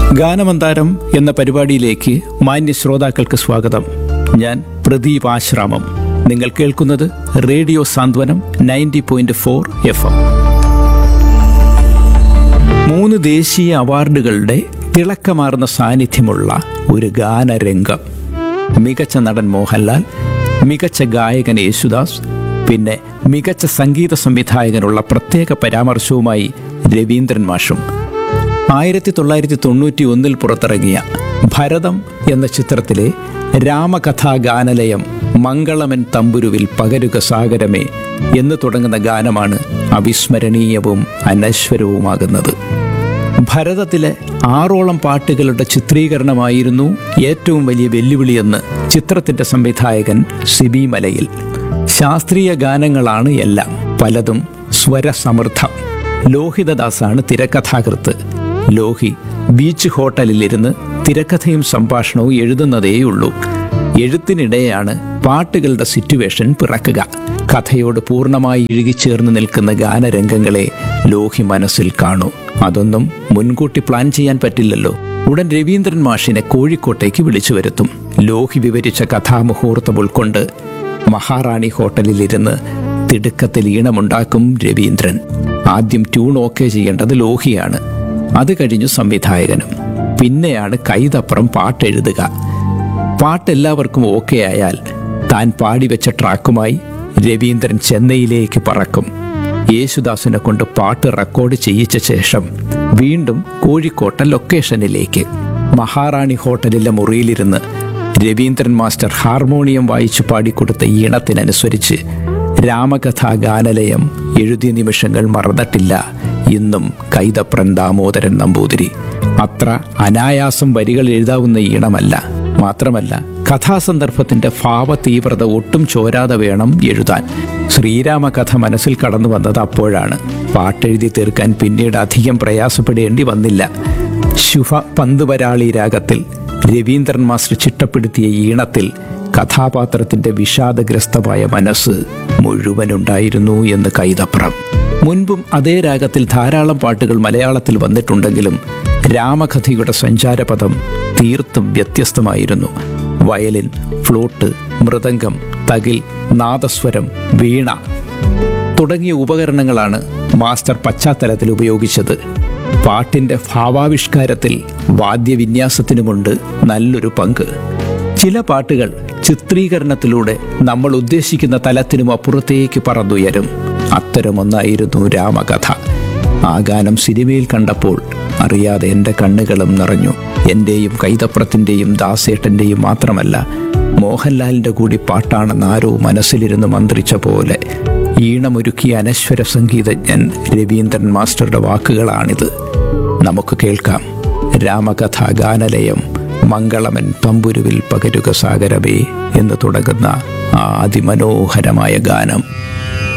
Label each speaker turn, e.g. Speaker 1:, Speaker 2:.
Speaker 1: ഗാനമന്താരം എന്ന പരിപാടിയിലേക്ക് മാന്യ ശ്രോതാക്കൾക്ക് സ്വാഗതം ഞാൻ പ്രദീപ് ആശ്രാമം നിങ്ങൾ കേൾക്കുന്നത് radio Santhwanam ninety point four F M മൂന്ന് ദേശീയ അവാർഡുകളുടെ തിളക്കമാർന്ന സാന്നിധ്യമുള്ള ഒരു ഗാനരംഗം മികച്ച നടൻ മോഹൻലാൽ മികച്ച ഗായകൻ യേശുദാസ് പിന്നെ മികച്ച സംഗീത സംവിധായകനുള്ള പ്രത്യേക പരാമർശവുമായി രവീന്ദ്രൻ മാഷും ആയിരത്തി തൊള്ളായിരത്തി തൊണ്ണൂറ്റി ഒന്നിൽ പുറത്തിറങ്ങിയ ഭരതം എന്ന ചിത്രത്തിലെ രാമകഥാ ഗാനലയം മംഗളമൻ തമ്പുരുവിൽ പകരുക സാഗരമേ എന്ന് തുടങ്ങുന്ന ഗാനമാണ് അവിസ്മരണീയവും അനശ്വരവുമാകുന്നത് ഭരതത്തിലെ ആറോളം പാട്ടുകളുടെ ചിത്രീകരണമായിരുന്നു ഏറ്റവും വലിയ വെല്ലുവിളിയെന്ന് ചിത്രത്തിന്റെ സംവിധായകൻ സിബി മലയിൽ ശാസ്ത്രീയ ഗാനങ്ങളാണ് എല്ലാം പലതും സ്വരസമൃദ്ധം ലോഹിതദാസാണ് തിരക്കഥാകൃത്ത് ലോഹി ബീച്ച് ഹോട്ടലിലിരുന്ന് തിരക്കഥയും സംഭാഷണവും എഴുതുന്നതേയുള്ളൂ എഴുത്തിനിടെയാണ് പാട്ടുകളുടെ സിറ്റുവേഷൻ പിറക്കുക കഥയോട് പൂർണ്ണമായി ഇഴുകിച്ചേർന്ന് നിൽക്കുന്ന ഗാനരംഗങ്ങളെ ലോഹി മനസ്സിൽ കാണൂ അതൊന്നും മുൻകൂട്ടി പ്ലാൻ ചെയ്യാൻ പറ്റില്ലല്ലോ ഉടൻ രവീന്ദ്രൻ മാഷിനെ കോഴിക്കോട്ടേക്ക് വിളിച്ചു വരുത്തും ലോഹി വിവരിച്ച കഥാമുഹൂർത്തം ഉൾക്കൊണ്ട് മഹാറാണി ഹോട്ടലിലിരുന്ന് തിടുക്കത്തിൽ ഈണമുണ്ടാക്കും രവീന്ദ്രൻ ആദ്യം ട്യൂൺ ഓക്കെ ചെയ്യേണ്ടത് ലോഹിയാണ് അത് കഴിഞ്ഞു സംവിധായകനും പിന്നെയാണ് കൈതപ്പുറം പാട്ടെഴുതുക പാട്ട് എല്ലാവർക്കും ഓക്കെ ആയാൽ താൻ പാടിവെച്ച ട്രാക്കുമായി രവീന്ദ്രൻ ചെന്നൈയിലേക്ക് പറക്കും യേശുദാസിനെ കൊണ്ട് പാട്ട് റെക്കോർഡ് ചെയ്യിച്ച ശേഷം വീണ്ടും കോഴിക്കോട്ടെ ലൊക്കേഷനിലേക്ക് മഹാറാണി ഹോട്ടലിലെ മുറിയിലിരുന്ന് രവീന്ദ്രൻ മാസ്റ്റർ ഹാർമോണിയം വായിച്ചു പാടിക്കൊടുത്ത ഈണത്തിനനുസരിച്ച് രാമകഥാ ഗാനലയം എഴുതിയ നിമിഷങ്ങൾ മറന്നിട്ടില്ല ഇന്നും കൈതപ്രൻ ദാമോദരൻ നമ്പൂതിരി അത്ര അനായാസം വരികൾ എഴുതാവുന്ന ഈണമല്ല മാത്രമല്ല കഥാസന്ദർഭത്തിന്റെ ഭാവതീവ്രത ഒട്ടും ചോരാതെ വേണം എഴുതാൻ ശ്രീരാമകഥ മനസ്സിൽ കടന്നു വന്നത് അപ്പോഴാണ് പാട്ടെഴുതി തീർക്കാൻ പിന്നീട് അധികം പ്രയാസപ്പെടേണ്ടി വന്നില്ല ശുഭ പന്തുവരാളി രാഗത്തിൽ രവീന്ദ്രൻ മാസ്റ്റർ ചിട്ടപ്പെടുത്തിയ ഈണത്തിൽ കഥാപാത്രത്തിന്റെ വിഷാദഗ്രസ്തമായ മനസ്സ് മുഴുവനുണ്ടായിരുന്നു എന്ന് കൈതപ്രം മുൻപും അതേ രാഗത്തിൽ ധാരാളം പാട്ടുകൾ മലയാളത്തിൽ വന്നിട്ടുണ്ടെങ്കിലും രാമകഥയുടെ സഞ്ചാരപഥം തീർത്തും വ്യത്യസ്തമായിരുന്നു വയലിൻ ഫ്ലൂട്ട് മൃദംഗം തകിൽ നാദസ്വരം വീണ തുടങ്ങിയ ഉപകരണങ്ങളാണ് മാസ്റ്റർ പശ്ചാത്തലത്തിൽ ഉപയോഗിച്ചത് പാട്ടിന്റെ ഭാവാവിഷ്കാരത്തിൽ വാദ്യവിന്യാസത്തിനുമുണ്ട് നല്ലൊരു പങ്ക് ചില പാട്ടുകൾ ചിത്രീകരണത്തിലൂടെ നമ്മൾ ഉദ്ദേശിക്കുന്ന തലത്തിനും അപ്പുറത്തേക്ക് പറന്നുയരും അത്തരമൊന്നായിരുന്നു രാമകഥ ആ ഗാനം സിനിമയിൽ കണ്ടപ്പോൾ അറിയാതെ എൻ്റെ കണ്ണുകളും നിറഞ്ഞു എൻ്റെയും കൈതപ്രത്തിൻ്റെയും ദാസേട്ടൻ്റെയും മാത്രമല്ല മോഹൻലാലിൻ്റെ കൂടി പാട്ടാണെന്ന് ആരോ മനസ്സിലിരുന്ന് മന്ത്രിച്ച പോലെ ഈണമൊരുക്കിയ അനശ്വര സംഗീതജ്ഞൻ രവീന്ദ്രൻ മാസ്റ്ററുടെ വാക്കുകളാണിത് നമുക്ക് കേൾക്കാം രാമകഥാ ഗാനലയം മംഗളമൻ തമ്പുരുവിൽ പകരുക സാഗരമേ എന്ന് തുടങ്ങുന്ന ആ അതിമനോഹരമായ ഗാനം